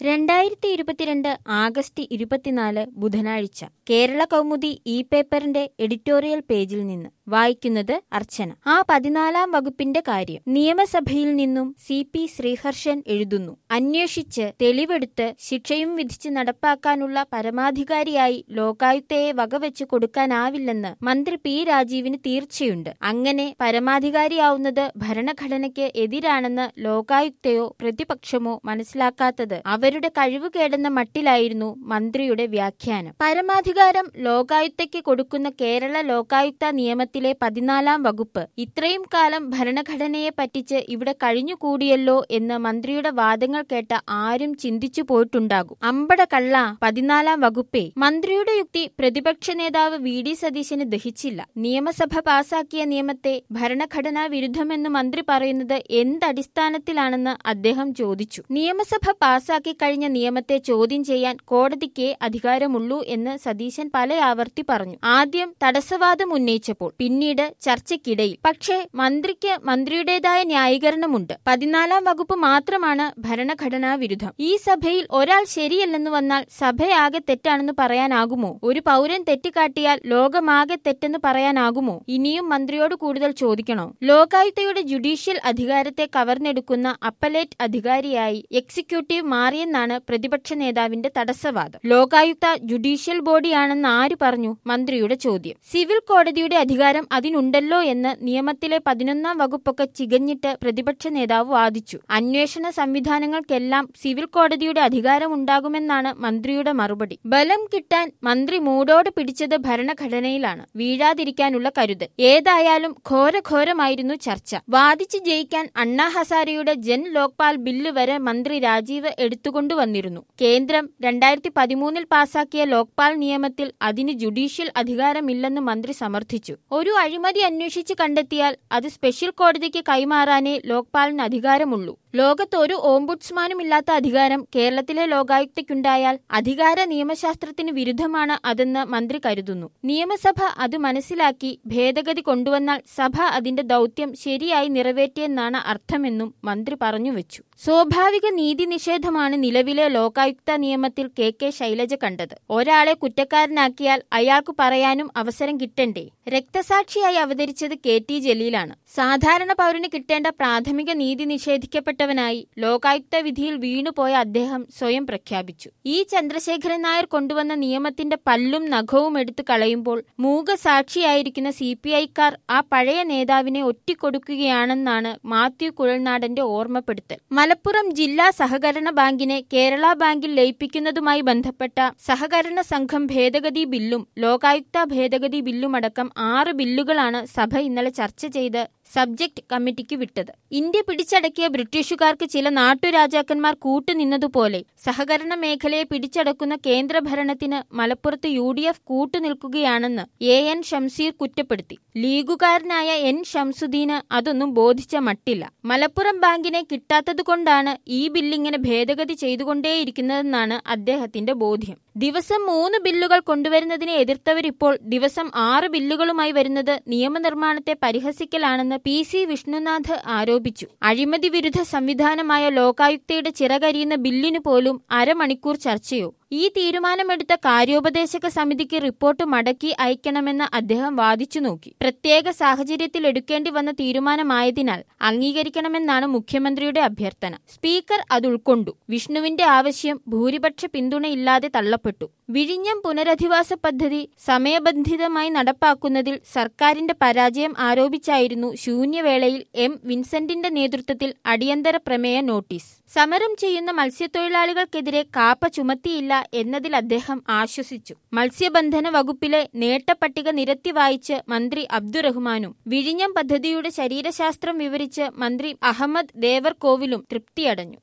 രണ്ടായിരത്തി ഇരുപത്തിരണ്ട് ആഗസ്റ്റ് ഇരുപത്തിനാല് ബുധനാഴ്ച കേരള കൗമുദി ഇ പേപ്പറിന്റെ എഡിറ്റോറിയൽ പേജിൽ നിന്ന് വായിക്കുന്നത് അർച്ചന ആ പതിനാലാം വകുപ്പിന്റെ കാര്യം നിയമസഭയിൽ നിന്നും സി പി ശ്രീഹർഷൻ എഴുതുന്നു അന്വേഷിച്ച് തെളിവെടുത്ത് ശിക്ഷയും വിധിച്ച് നടപ്പാക്കാനുള്ള പരമാധികാരിയായി ലോകായുക്തയെ വകവെച്ച് കൊടുക്കാനാവില്ലെന്ന് മന്ത്രി പി രാജീവിന് തീർച്ചയുണ്ട് അങ്ങനെ പരമാധികാരിയാവുന്നത് ഭരണഘടനയ്ക്ക് എതിരാണെന്ന് ലോകായുക്തയോ പ്രതിപക്ഷമോ മനസ്സിലാക്കാത്തത് അവരുടെ കഴിവുകേടെന്ന മട്ടിലായിരുന്നു മന്ത്രിയുടെ വ്യാഖ്യാനം പരമാധികാരം ലോകായുക്തയ്ക്ക് കൊടുക്കുന്ന കേരള ലോകായുക്ത നിയമത്തിലെ പതിനാലാം വകുപ്പ് ഇത്രയും കാലം ഭരണഘടനയെ പറ്റിച്ച് ഇവിടെ കഴിഞ്ഞുകൂടിയല്ലോ എന്ന് മന്ത്രിയുടെ വാദങ്ങൾ കേട്ട ആരും ചിന്തിച്ചു പോയിട്ടുണ്ടാകും അമ്പട കള്ള പതിനാലാം വകുപ്പേ മന്ത്രിയുടെ യുക്തി പ്രതിപക്ഷ നേതാവ് വി ഡി സതീശന് ദഹിച്ചില്ല നിയമസഭ പാസാക്കിയ നിയമത്തെ ഭരണഘടനാ വിരുദ്ധമെന്ന് മന്ത്രി പറയുന്നത് എന്തടിസ്ഥാനത്തിലാണെന്ന് അദ്ദേഹം ചോദിച്ചു നിയമസഭ പാസാക്കി കഴിഞ്ഞ നിയമത്തെ ചോദ്യം ചെയ്യാൻ കോടതിക്ക് അധികാരമുള്ളൂ എന്ന് സതീശൻ പല ആവർത്തി പറഞ്ഞു ആദ്യം തടസ്സവാദം ഉന്നയിച്ചപ്പോൾ പിന്നീട് ചർച്ചയ്ക്കിടയിൽ പക്ഷേ മന്ത്രിക്ക് മന്ത്രിയുടേതായ ന്യായീകരണമുണ്ട് പതിനാലാം വകുപ്പ് മാത്രമാണ് ഭരണഘടനാ വിരുദ്ധം ഈ സഭയിൽ ഒരാൾ ശരിയല്ലെന്ന് വന്നാൽ സഭയാകെ തെറ്റാണെന്ന് പറയാനാകുമോ ഒരു പൗരൻ തെറ്റുകാട്ടിയാൽ ലോകമാകെ തെറ്റെന്ന് പറയാനാകുമോ ഇനിയും മന്ത്രിയോട് കൂടുതൽ ചോദിക്കണോ ലോകായുക്തയുടെ ജുഡീഷ്യൽ അധികാരത്തെ കവർന്നെടുക്കുന്ന അപ്പലേറ്റ് അധികാരിയായി എക്സിക്യൂട്ടീവ് മാറിയെന്നാണ് പ്രതിപക്ഷ നേതാവിന്റെ തടസ്സവാദം ലോകായുക്ത ജുഡീഷ്യൽ ബോഡിയാണെന്ന് ആര് പറഞ്ഞു മന്ത്രിയുടെ ചോദ്യം സിവിൽ കോടതിയുടെ അധികാരം അതിനുണ്ടല്ലോ എന്ന് നിയമത്തിലെ പതിനൊന്നാം വകുപ്പൊക്കെ ചികഞ്ഞിട്ട് പ്രതിപക്ഷ നേതാവ് വാദിച്ചു അന്വേഷണ സംവിധാനങ്ങൾക്കെല്ലാം സിവിൽ കോടതിയുടെ അധികാരം ഉണ്ടാകുമെന്നാണ് മന്ത്രിയുടെ മറുപടി ബലം കിട്ടാൻ മന്ത്രി മൂടോട് പിടിച്ചത് ഭരണഘടനയിലാണ് വീഴാതിരിക്കാനുള്ള കരുതൽ ഏതായാലും ഘോരഘോരമായിരുന്നു ചർച്ച വാദിച്ച് ജയിക്കാൻ അണ്ണാ ഹസാരെയുടെ ജൻ ലോക്പാൽ ബില്ല് വരെ മന്ത്രി രാജീവ് എടുത്തുകൊണ്ടുവന്നിരുന്നു കേന്ദ്രം രണ്ടായിരത്തി പതിമൂന്നിൽ പാസാക്കിയ ലോക്പാൽ നിയമത്തിൽ അതിന് ജുഡീഷ്യൽ അധികാരമില്ലെന്ന് മന്ത്രി സമർത്ഥിച്ചു ഒരു അഴിമതി അന്വേഷിച്ച് കണ്ടെത്തിയാൽ അത് സ്പെഷ്യൽ കോടതിക്ക് കൈമാറാനേ ലോക്പാലിന് അധികാരമുള്ളൂ ലോകത്ത് ഒരു ഓംബുഡ്സ്മാനും ഇല്ലാത്ത അധികാരം കേരളത്തിലെ ലോകായുക്തയ്ക്കുണ്ടായാൽ അധികാര നിയമശാസ്ത്രത്തിന് വിരുദ്ധമാണ് അതെന്ന് മന്ത്രി കരുതുന്നു നിയമസഭ അത് മനസ്സിലാക്കി ഭേദഗതി കൊണ്ടുവന്നാൽ സഭ അതിന്റെ ദൗത്യം ശരിയായി നിറവേറ്റിയെന്നാണ് അർത്ഥമെന്നും മന്ത്രി പറഞ്ഞുവെച്ചു സ്വാഭാവിക നീതി നിഷേധമാണ് നിലവിലെ ലോകായുക്ത നിയമത്തിൽ കെ കെ ശൈലജ കണ്ടത് ഒരാളെ കുറ്റക്കാരനാക്കിയാൽ അയാൾക്ക് പറയാനും അവസരം കിട്ടണ്ടേ രക്തസാക്ഷിയായി അവതരിച്ചത് കെ ടി ജലീലാണ് സാധാരണ പൗരന് കിട്ടേണ്ട പ്രാഥമിക നീതി നിഷേധിക്കപ്പെട്ടവനായി ലോകായുക്ത വിധിയിൽ വീണുപോയ അദ്ദേഹം സ്വയം പ്രഖ്യാപിച്ചു ഇ ചന്ദ്രശേഖരൻ നായർ കൊണ്ടുവന്ന നിയമത്തിന്റെ പല്ലും നഖവും എടുത്തു കളയുമ്പോൾ മൂകസാക്ഷിയായിരിക്കുന്ന സി പി ഐക്കാർ ആ പഴയ നേതാവിനെ ഒറ്റിക്കൊടുക്കുകയാണെന്നാണ് മാത്യു കുഴൽനാടന്റെ ഓർമ്മപ്പെടുത്തൽ മലപ്പുറം ജില്ലാ സഹകരണ ബാങ്കിനെ കേരള ബാങ്കിൽ ലയിപ്പിക്കുന്നതുമായി ബന്ധപ്പെട്ട സഹകരണ സംഘം ഭേദഗതി ബില്ലും ലോകായുക്ത ഭേദഗതി ബില്ലുമടക്കം ആറ് ബില്ലുകളാണ് സഭ ഇന്നലെ ചർച്ച ചെയ്ത് സബ്ജക്ട് കമ്മിറ്റിക്ക് വിട്ടത് ഇന്ത്യ പിടിച്ചടക്കിയ ബ്രിട്ടീഷുകാർക്ക് ചില നാട്ടുരാജാക്കന്മാർ കൂട്ടുനിന്നതുപോലെ സഹകരണ മേഖലയെ പിടിച്ചടക്കുന്ന കേന്ദ്രഭരണത്തിന് മലപ്പുറത്ത് യു ഡി എഫ് കൂട്ടുനിൽക്കുകയാണെന്ന് എ എൻ ഷംസീർ കുറ്റപ്പെടുത്തി ലീഗുകാരനായ എൻ ഷംസുദ്ദീന് അതൊന്നും ബോധിച്ച മട്ടില്ല മലപ്പുറം ബാങ്കിനെ കിട്ടാത്തതുകൊണ്ടാണ് ഈ ബില്ലിങ്ങനെ ഭേദഗതി ചെയ്തുകൊണ്ടേയിരിക്കുന്നതെന്നാണ് അദ്ദേഹത്തിന്റെ ബോധ്യം ദിവസം മൂന്ന് ബില്ലുകൾ കൊണ്ടുവരുന്നതിനെ എതിർത്തവരിപ്പോൾ ദിവസം ആറ് ബില്ലുകളുമായി വരുന്നത് നിയമനിർമ്മാണത്തെ പരിഹസിക്കലാണെന്ന് പി സി വിഷ്ണുനാഥ് ആരോപിച്ചു അഴിമതി വിരുദ്ധ സംവിധാനമായ ലോകായുക്തയുടെ ചിറകരിയുന്ന ബില്ലിനു പോലും അരമണിക്കൂർ ചർച്ചയോ ഈ തീരുമാനമെടുത്ത കാര്യോപദേശക സമിതിക്ക് റിപ്പോർട്ട് മടക്കി അയക്കണമെന്ന് അദ്ദേഹം വാദിച്ചു നോക്കി പ്രത്യേക സാഹചര്യത്തിൽ എടുക്കേണ്ടി വന്ന തീരുമാനമായതിനാൽ അംഗീകരിക്കണമെന്നാണ് മുഖ്യമന്ത്രിയുടെ അഭ്യർത്ഥന സ്പീക്കർ അത് ഉൾക്കൊണ്ടു വിഷ്ണുവിന്റെ ആവശ്യം ഭൂരിപക്ഷ പിന്തുണയില്ലാതെ തള്ളപ്പെട്ടു വിഴിഞ്ഞം പുനരധിവാസ പദ്ധതി സമയബന്ധിതമായി നടപ്പാക്കുന്നതിൽ സർക്കാരിന്റെ പരാജയം ആരോപിച്ചായിരുന്നു ശൂന്യവേളയിൽ എം വിൻസെന്റിന്റെ നേതൃത്വത്തിൽ അടിയന്തര പ്രമേയ നോട്ടീസ് സമരം ചെയ്യുന്ന മത്സ്യത്തൊഴിലാളികൾക്കെതിരെ കാപ്പ ചുമത്തിയില്ല എന്നതിൽ അദ്ദേഹം ആശ്വസിച്ചു മത്സ്യബന്ധന വകുപ്പിലെ നേട്ടപ്പട്ടിക നിരത്തി വായിച്ച് മന്ത്രി അബ്ദുറഹ്മാനും വിഴിഞ്ഞം പദ്ധതിയുടെ ശരീരശാസ്ത്രം വിവരിച്ച് മന്ത്രി അഹമ്മദ് ദേവർകോവിലും തൃപ്തിയടഞ്ഞു